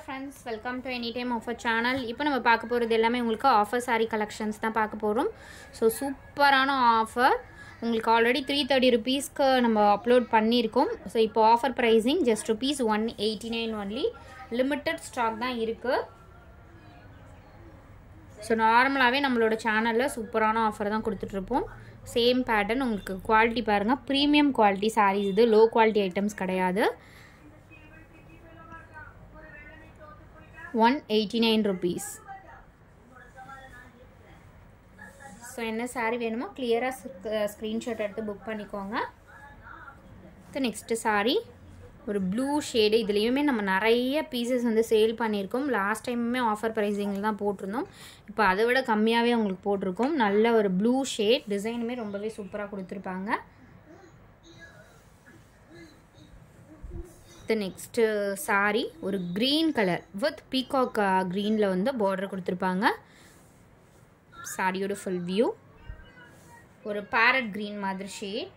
friends welcome to any time offer channel இப்போ நம்ம பார்க்க போகிறது எல்லாமே உங்களுக்கு ஆஃபர் saree கலெக்ஷன்ஸ் தான் பார்க்க போகிறோம் ஸோ சூப்பரான ஆஃபர் உங்களுக்கு ஆல்ரெடி த்ரீ தேர்ட்டி ருபீஸ்க்கு நம்ம அப்லோட் பண்ணியிருக்கோம் ஸோ இப்போ offer pricing just rupees one eighty nine only limited stock தான் இருக்குது ஸோ நார்மலாகவே நம்மளோட சேனலில் சூப்பரான ஆஃபர் தான் கொடுத்துட்ருப்போம் சேம் பேட்டர்ன் உங்களுக்கு குவாலிட்டி பாருங்கள் ப்ரீமியம் குவாலிட்டி sarees இது லோ குவாலிட்டி ஐட்டம்ஸ் கிடையாது one eighty nine rupees so என்ன saree வேணுமோ கிளியராக ஸ்க்ரீன்ஷாட் எடுத்து புக் பண்ணிக்கோங்க நெக்ஸ்ட்டு saree ஒரு ப்ளூ ஷேடு இதுலேயுமே நம்ம நிறைய பீசஸ் வந்து சேல் பண்ணியிருக்கோம் லாஸ்ட் டைமுமே ஆஃபர் ப்ரைஸிங்கில் தான் போட்டிருந்தோம் இப்போ அதை விட கம்மியாகவே உங்களுக்கு போட்டிருக்கோம் நல்ல ஒரு ப்ளூ ஷேட் டிசைனுமே ரொம்பவே சூப்பராக கொடுத்துருப்பாங்க நெக்ஸ்ட்டு சாரி ஒரு க்ரீன் கலர் வித் பீகாக் க்ரீனில் வந்து பார்டர் கொடுத்துருப்பாங்க சாரியோட ஃபுல் வியூ ஒரு பேரட் க்ரீன் மாதிரி ஷேட்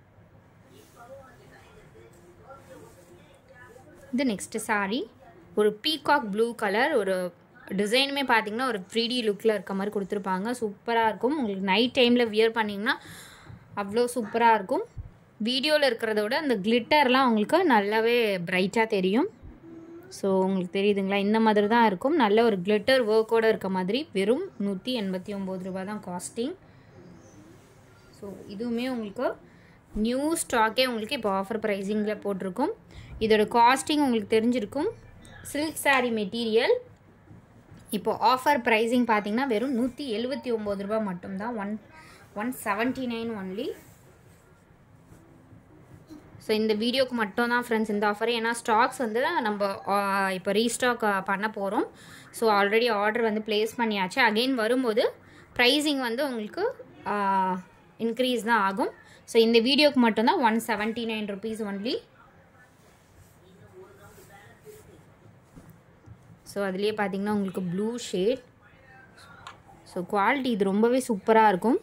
இது நெக்ஸ்ட்டு சாரி ஒரு பீகாக் ப்ளூ கலர் ஒரு டிசைனுமே பார்த்தீங்கன்னா ஒரு த்ரீ டி லுக்கில் இருக்க மாதிரி கொடுத்துருப்பாங்க சூப்பராக இருக்கும் உங்களுக்கு நைட் டைமில் வியர் பண்ணிங்கன்னா அவ்வளோ சூப்பராக இருக்கும் வீடியோவில் இருக்கிறத விட அந்த கிளிட்டர்லாம் உங்களுக்கு நல்லாவே பிரைட்டாக தெரியும் ஸோ உங்களுக்கு தெரியுதுங்களா இந்த மாதிரி தான் இருக்கும் நல்ல ஒரு கிளிட்டர் ஒர்க்கோடு இருக்க மாதிரி வெறும் நூற்றி எண்பத்தி ஒம்பது ரூபா தான் காஸ்டிங் ஸோ இதுவுமே உங்களுக்கு நியூ ஸ்டாக்கே உங்களுக்கு இப்போ ஆஃபர் ப்ரைஸிங்கில் போட்டிருக்கும் இதோட காஸ்டிங் உங்களுக்கு தெரிஞ்சிருக்கும் சில்க் சாரீ மெட்டீரியல் இப்போ ஆஃபர் ப்ரைஸிங் பார்த்தீங்கன்னா வெறும் நூற்றி எழுபத்தி ஒம்பது ரூபா மட்டும்தான் one one seventy nine only so இந்த வீடியோக்கு மட்டும் தான் ஃப்ரெண்ட்ஸ் இந்த ஆஃபர் ஏன்னா ஸ்டாக்ஸ் வந்து நம்ம இப்போ ரீஸ்டாக் பண்ண போகிறோம் ஸோ ஆல்ரெடி ஆர்டர் வந்து ப்ளேஸ் பண்ணியாச்சு அகெயின் வரும்போது ப்ரைஸிங் வந்து உங்களுக்கு இன்க்ரீஸ் தான் ஆகும் ஸோ இந்த வீடியோக்கு மட்டும்தான் one seventy nine rupees only so அதுலேயே பார்த்தீங்கன்னா உங்களுக்கு ப்ளூ ஷேட் ஸோ குவாலிட்டி இது ரொம்பவே சூப்பராக இருக்கும்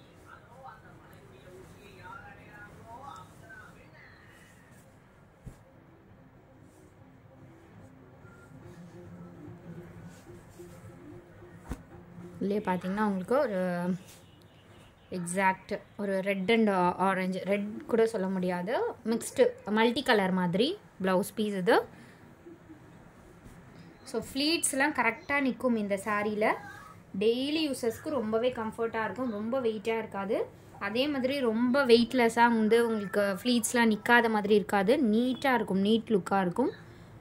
இதுலேயே பார்த்தீங்கன்னா உங்களுக்கு ஒரு எக்ஸாக்ட் ஒரு ரெட் அண்ட் ஆரஞ்சு ரெட் கூட சொல்ல முடியாது மிக்ஸ்டு மல்டி கலர் மாதிரி ப்ளவுஸ் பீஸ் இது ஸோ ஃப்ளீட்ஸ்லாம் கரெக்டாக நிற்கும் இந்த சாரியில் டெய்லி யூசஸ்க்கு ரொம்பவே கம்ஃபர்ட்டாக இருக்கும் ரொம்ப வெயிட்டாக இருக்காது அதே மாதிரி ரொம்ப வெயிட்லெஸ்ஸாக வந்து உங்களுக்கு ஃப்ளீட்ஸ்லாம் நிற்காத மாதிரி இருக்காது நீட்டாக இருக்கும் நீட் லுக்காக இருக்கும்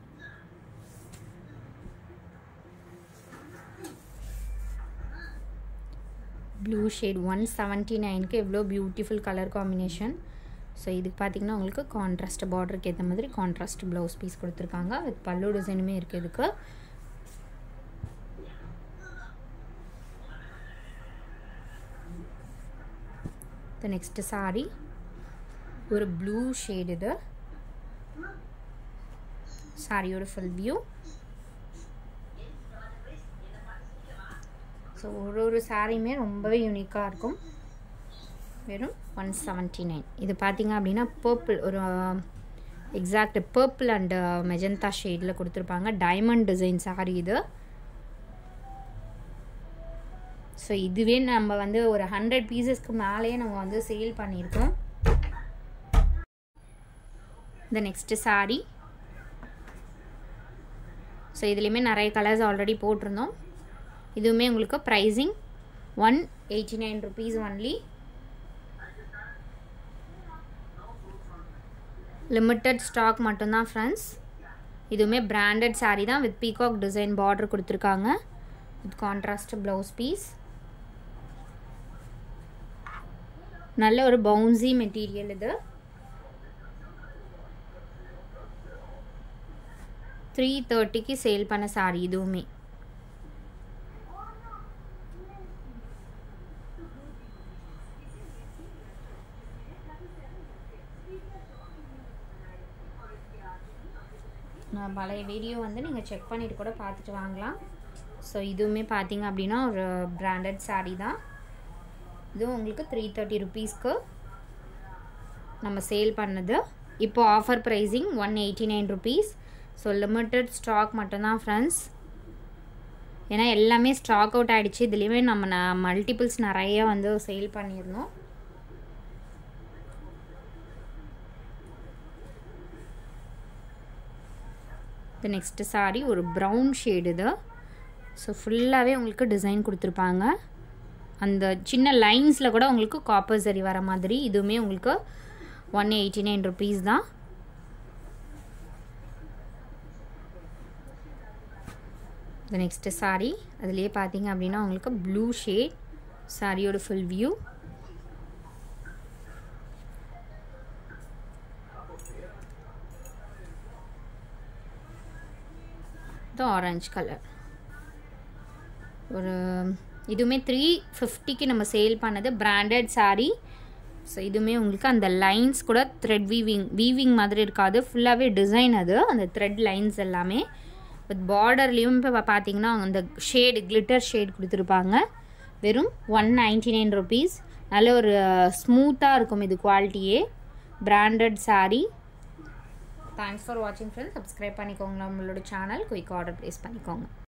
ப்ளூ ஷேட் ஒன் செவன்ட்டி நைனுக்கு எவ்வளோ பியூட்டிஃபுல் கலர் காம்பினேஷன் ஸோ இதுக்கு பார்த்திங்கன்னா உங்களுக்கு கான்ட்ராஸ்ட் பார்டருக்கு ஏற்ற மாதிரி கான்ட்ராஸ்ட் ப்ளவுஸ் பீஸ் கொடுத்துருக்காங்க வித் பல்லு டிசைனுமே இருக்குது இதுக்கு நெக்ஸ்ட்டு சாரி ஒரு ப்ளூ ஷேட் இது சாரியோட ஃபுல் வியூ ஸோ ஒரு ஒரு சாரியுமே ரொம்பவே யூனிக்காக இருக்கும் வெறும் ஒன் செவன்ட்டி நைன் இது பார்த்தீங்க அப்படின்னா பர்பிள் ஒரு எக்ஸாக்ட் பர்பிள் அண்டு மெஜந்தா ஷேடில் கொடுத்துருப்பாங்க டைமண்ட் டிசைன் சாரி இது ஸோ இதுவே நம்ம வந்து ஒரு ஹண்ட்ரட் பீசஸ்க்கு மேலேயே நம்ம வந்து சேல் பண்ணியிருக்கோம் இந்த நெக்ஸ்ட்டு சாரி ஸோ இதுலேயுமே நிறைய கலர்ஸ் ஆல்ரெடி போட்டிருந்தோம் இதுவுமே உங்களுக்கு pricing one eighty nine rupees only limited stock மட்டும்தான் ஃப்ரெண்ட்ஸ் இதுவுமே பிராண்டட் சாரீ தான் வித் பீகாக் டிசைன் பார்டர் கொடுத்துருக்காங்க வித் கான்ட்ராஸ்ட் ப்ளவுஸ் பீஸ் நல்ல ஒரு பவுன்சி மெட்டீரியல் இது த்ரீ தேர்ட்டிக்கு சேல் பண்ண சாரீ இதுவுமே நான் பழைய வீடியோ வந்து நீங்கள் செக் பண்ணிவிட்டு கூட பார்த்துட்டு வாங்கலாம் ஸோ இதுவுமே பார்த்தீங்க அப்படின்னா ஒரு பிராண்டட் சாரீ தான் இதுவும் உங்களுக்கு த்ரீ தேர்ட்டி ருபீஸ்க்கு நம்ம சேல் பண்ணது இப்போ offer pricing one eighty nine rupees so limited stock மட்டும்தான் ஃப்ரெண்ட்ஸ் ஏன்னா எல்லாமே ஸ்டாக் அவுட் ஆகிடுச்சு இதுலேயுமே நம்ம ந மல்டிபிள்ஸ் நிறைய வந்து சேல் பண்ணியிருந்தோம் இது நெக்ஸ்ட்டு சாரி ஒரு ப்ரௌன் ஷேடு இது ஸோ ஃபுல்லாகவே உங்களுக்கு டிசைன் கொடுத்துருப்பாங்க அந்த சின்ன லைன்ஸில் கூட உங்களுக்கு காப்பர் சரி வர மாதிரி இதுவுமே உங்களுக்கு ஒன் எயிட்டி நைன் ருபீஸ் தான் இந்த நெக்ஸ்ட்டு சாரீ அதுலேயே பார்த்தீங்க அப்படின்னா உங்களுக்கு ப்ளூ ஷேட் சாரியோட ஃபுல் வியூ இது ஆரஞ்சு கலர் ஒரு இதுவுமே த்ரீ ஃபிஃப்டிக்கு நம்ம சேல் பண்ணது பிராண்டட் சாரீ ஸோ இதுவுமே உங்களுக்கு அந்த லைன்ஸ் கூட த்ரெட் வீவிங் வீவிங் மாதிரி இருக்காது ஃபுல்லாகவே டிசைன் அது அந்த த்ரெட் லைன்ஸ் எல்லாமே வித் பார்டர்லேயும் இப்போ பார்த்தீங்கன்னா அந்த ஷேடு கிளிட்டர் ஷேட் கொடுத்துருப்பாங்க வெறும் ஒன் நைன்டி நைன் ருபீஸ் நல்ல ஒரு ஸ்மூத்தாக இருக்கும் இது குவாலிட்டியே பிராண்டட் சாரீ தேங்க்ஸ் ஃபார் வாட்சிங் ஃப்ரெண்ட்ஸ் சப்ஸ்கிரைப் பண்ணிக்கோங்க நம்மளோட சேனல் குயிக் ஆர்டர் ப்ளேஸ் பண்ணிக்கோங்க